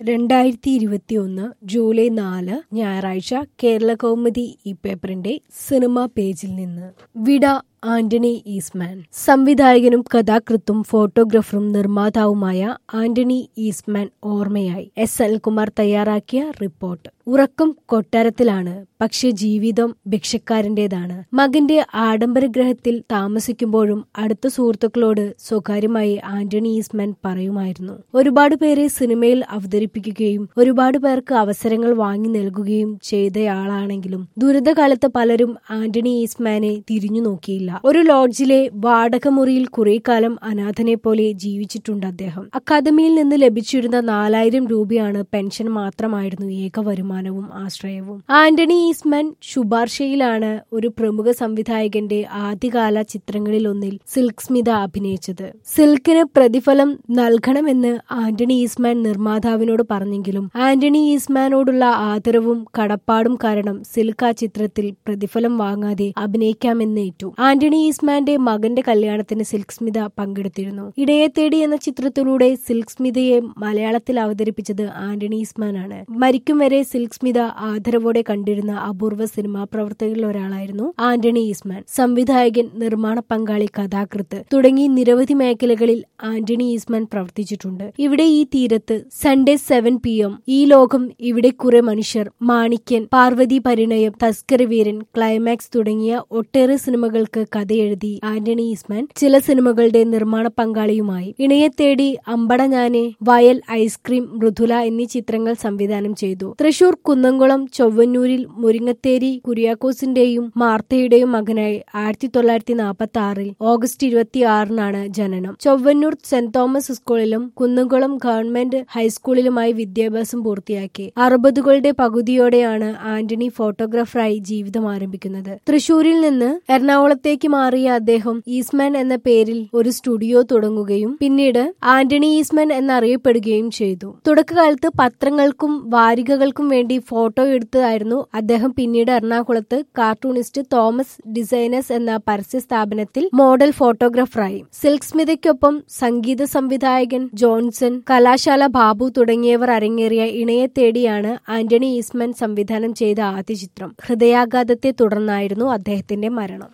രണ്ടായിരത്തി ഇരുപത്തിയൊന്ന് ജൂലൈ നാല് ഞായറാഴ്ച കേരള കൗമുദി ഈ പേപ്പറിന്റെ സിനിമാ പേജിൽ നിന്ന് വിട ആന്റണി ഈസ്മാൻ സംവിധായകനും കഥാകൃത്തും ഫോട്ടോഗ്രാഫറും നിർമ്മാതാവുമായ ആന്റണി ഈസ്മാൻ ഓർമ്മയായി എസ് അൽകുമാർ തയ്യാറാക്കിയ റിപ്പോർട്ട് ഉറക്കം കൊട്ടാരത്തിലാണ് പക്ഷെ ജീവിതം ഭിക്ഷക്കാരന്റേതാണ് മകന്റെ ആഡംബര ഗ്രഹത്തിൽ താമസിക്കുമ്പോഴും അടുത്ത സുഹൃത്തുക്കളോട് സ്വകാര്യമായി ആന്റണി ഈസ്മാൻ പറയുമായിരുന്നു ഒരുപാട് പേരെ സിനിമയിൽ അവതരിപ്പിക്കുകയും ഒരുപാട് പേർക്ക് അവസരങ്ങൾ വാങ്ങി നൽകുകയും ചെയ്തയാളാണെങ്കിലും ദുരിതകാലത്ത് പലരും ആന്റണി ഈസ്മാനെ തിരിഞ്ഞു നോക്കിയില്ല ഒരു ലോഡ്ജിലെ വാടക മുറിയിൽ കുറെ കാലം അനാഥനെ പോലെ ജീവിച്ചിട്ടുണ്ട് അദ്ദേഹം അക്കാദമിയിൽ നിന്ന് ലഭിച്ചിരുന്ന നാലായിരം രൂപയാണ് പെൻഷൻ മാത്രമായിരുന്നു ഏക വരുമാനവും ആശ്രയവും ആന്റണി ഈസ്മാൻ ശുപാർശയിലാണ് ഒരു പ്രമുഖ സംവിധായകന്റെ ആദ്യകാല ചിത്രങ്ങളിൽ ഒന്നിൽ സിൽക്ക് സ്മിത അഭിനയിച്ചത് സിൽക്കിന് പ്രതിഫലം നൽകണമെന്ന് ആന്റണി ഈസ്മാൻ നിർമ്മാതാവിനോട് പറഞ്ഞെങ്കിലും ആന്റണി ഈസ്മാനോടുള്ള ആദരവും കടപ്പാടും കാരണം സിൽക്ക് ആ ചിത്രത്തിൽ പ്രതിഫലം വാങ്ങാതെ അഭിനയിക്കാമെന്ന് ഏറ്റു ആന്റണി ഈസ്മാന്റെ മകന്റെ കല്യാണത്തിന് സിൽക്ക് സ്മിത പങ്കെടുത്തിരുന്നു ഇടയെ തേടി എന്ന ചിത്രത്തിലൂടെ സിൽക്ക് സ്മിതയെ മലയാളത്തിൽ അവതരിപ്പിച്ചത് ആന്റണി ഈസ്മാൻ ആണ് മരിക്കും വരെ സിൽക്ക് സ്മിത ആദരവോടെ കണ്ടിരുന്ന അപൂർവ സിനിമാ പ്രവർത്തകരിൽ ഒരാളായിരുന്നു ആന്റണി ഈസ്മാൻ സംവിധായകൻ നിർമ്മാണ പങ്കാളി കഥാകൃത്ത് തുടങ്ങി നിരവധി മേഖലകളിൽ ആന്റണി ഈസ്മാൻ പ്രവർത്തിച്ചിട്ടുണ്ട് ഇവിടെ ഈ തീരത്ത് സൺഡേ സെവൻ പി എം ഈ ലോകം ഇവിടെ കുറെ മനുഷ്യർ മാണിക്യൻ പാർവതി പരിണയം തസ്കരവീരൻ ക്ലൈമാക്സ് തുടങ്ങിയ ഒട്ടേറെ സിനിമകൾക്ക് കഥയെഴുതി ആന്റണി ഈസ്മാൻ ചില സിനിമകളുടെ നിർമ്മാണ പങ്കാളിയുമായി ഇണയെ തേടി അമ്പട ഞാനെ വയൽ ഐസ്ക്രീം മൃദുല എന്നീ ചിത്രങ്ങൾ സംവിധാനം ചെയ്തു തൃശൂർ കുന്നംകുളം ചൊവ്വന്നൂരിൽ മുരിങ്ങത്തേരി കുര്യാക്കോസിന്റെയും മാർത്തയുടെയും മകനായി ആയിരത്തി തൊള്ളായിരത്തി നാൽപ്പത്തി ആറിൽ ഓഗസ്റ്റ് ഇരുപത്തി ആറിനാണ് ജനനം ചൊവ്വന്നൂർ സെന്റ് തോമസ് സ്കൂളിലും കുന്നംകുളം ഗവൺമെന്റ് ഹൈസ്കൂളിലുമായി വിദ്യാഭ്യാസം പൂർത്തിയാക്കി അറുപതുകളുടെ പകുതിയോടെയാണ് ആന്റണി ഫോട്ടോഗ്രാഫറായി ജീവിതം ആരംഭിക്കുന്നത് തൃശൂരിൽ നിന്ന് എറണാകുളത്തേക്ക് മാറിയ അദ്ദേഹം ഈസ്മാൻ എന്ന പേരിൽ ഒരു സ്റ്റുഡിയോ തുടങ്ങുകയും പിന്നീട് ആന്റണി ഈസ്മാൻ എന്നറിയപ്പെടുകയും ചെയ്തു തുടക്കകാലത്ത് പത്രങ്ങൾക്കും വാരികകൾക്കും വേണ്ടി ഫോട്ടോ എടുത്തതായിരുന്നു അദ്ദേഹം പിന്നീട് എറണാകുളത്ത് കാർട്ടൂണിസ്റ്റ് തോമസ് ഡിസൈനേഴ്സ് എന്ന പരസ്യ സ്ഥാപനത്തിൽ മോഡൽ ഫോട്ടോഗ്രാഫറായി സിൽക്ക് സ്മിതയ്ക്കൊപ്പം സംഗീത സംവിധായകൻ ജോൺസൺ കലാശാല ബാബു തുടങ്ങിയവർ അരങ്ങേറിയ ഇണയെ തേടിയാണ് ആന്റണി ഈസ്മാൻ സംവിധാനം ചെയ്ത ആദ്യ ചിത്രം ഹൃദയാഘാതത്തെ തുടർന്നായിരുന്നു അദ്ദേഹത്തിന്റെ മരണം